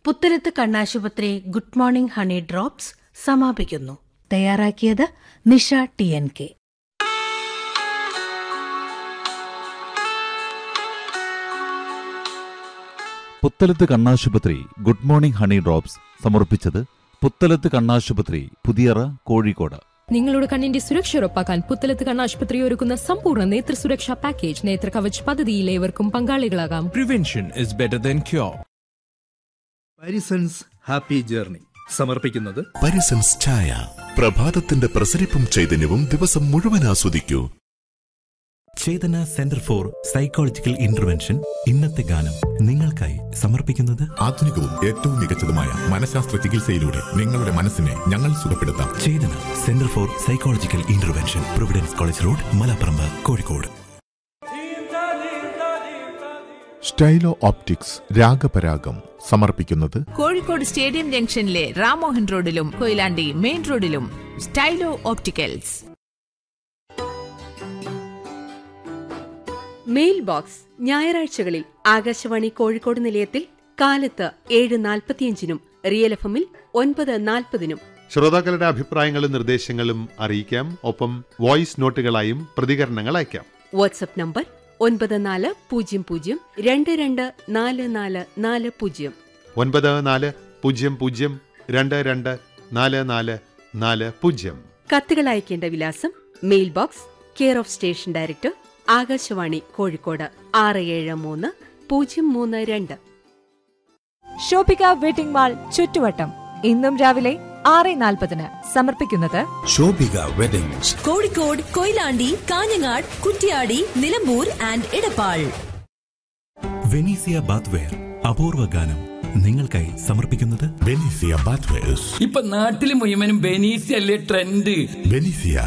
പുത്തലത്ത് കണ്ണാശുപത്രി good morning honey drops സമാപിക്കുന്നു തയ്യാറാക്കിയത് നിഷ ടി എൻ കെ പുത്തലത്ത് കണ്ണാശുപത്രി ഗുഡ് മോർണിംഗ് ഹണി ഡ്രോപ്സ് സമർപ്പിച്ചത് പുത്തലത്ത് കണ്ണാശുപത്രി പുതിയറ കോഴിക്കോട് നിങ്ങളുടെ കണ്ണിന്റെ സുരക്ഷ ഉറപ്പാക്കാൻ പുത്തലത്ത് കണ്ണാശുപത്രി ഒരുക്കുന്ന സമ്പൂർണ്ണ നേത്ര സുരക്ഷാ പാക്കേജ് നേത്ര കവച് പദ്ധതിയിൽ ഏവർക്കും പങ്കാളികളാകാം Prevention is better than cure. Parisons happy journey സമർപ്പിക്കുന്നത് പരിസൻസ് ചായ പ്രഭാതത്തിന്റെ പ്രസരിപ്പും ചൈതന്യവും ദിവസം മുഴുവൻ ആസ്വദിക്കൂ Chetana centre for psychological intervention ഇന്നത്തെ ഗാനം നിങ്ങൾക്കായി സമർപ്പിക്കുന്നത് ആധുനികവും ഏറ്റവും മികച്ചതുമായ മനഃശാസ്ത്ര ചികിത്സയിലൂടെ നിങ്ങളുടെ മനസ്സിനെ ഞങ്ങൾ സുഖപ്പെടുത്താം Chetana centre for psychological intervention Providence college road Malaparamba Kozhikode Stylo optics Ragaparagam സമർപ്പിക്കുന്നത് കോഴിക്കോട് സ്റ്റേഡിയം ജംഗ്ഷനിലെ റാമോഹൻ റോഡിലും കൊയിലാണ്ടി മെയിൻ റോഡിലും സ്റ്റൈലോ ഓപ്റ്റിക്കൽസ് മെയിൽ ബോക്സ് ഞായറാഴ്ചകളിൽ ആകാശവാണി കോഴിക്കോട് നിലയത്തിൽ കാലത്ത് ഏഴ് നാൽപ്പത്തിയഞ്ചിനും റിയൽ എഫ് എമ്മിൽ ഒൻപത് നാൽപ്പതിനും ശ്രോതാക്കളുടെ അഭിപ്രായങ്ങളും നിർദ്ദേശങ്ങളും അറിയിക്കാം ഒപ്പം വോയിസ് നോട്ടുകളായും പ്രതികരണങ്ങൾ അയക്കാം വാട്സപ്പ് നമ്പർ ഒൻപത് നാല് പൂജ്യം പൂജ്യം രണ്ട് രണ്ട് നാല് നാല് നാല് പൂജ്യം ഒൻപത് നാല് പൂജ്യം പൂജ്യം രണ്ട് രണ്ട് നാല് നാല് നാല് പൂജ്യം കത്തുകൾ അയക്കേണ്ട വിലാസം mail box care of station director Akashvani Kozhikode ആറ് ഏഴ് മൂന്ന് പൂജ്യം മൂന്ന് രണ്ട് ഷോപ്പിക വെഡിംഗ് മാൾ ചുറ്റുവട്ടം ഇന്നും രാവിലെ ആറ് നാൽപ്പതിന് സമർപ്പിക്കുന്നത് Shobhika weddings Kozhikode Koyilandy Kanhangad Kuttiadi Nilambur and Edappal Venezia bathware അപൂർവ ഗാനം നിങ്ങൾക്കായി സമർപ്പിക്കുന്നത് ബെനീസിയ ബാത്വേഴ്സ് ഇപ്പൊ നാട്ടില് മുഴുവനും ബെനീസി അല്ലേ ട്രെൻഡ് ബെനീസിയ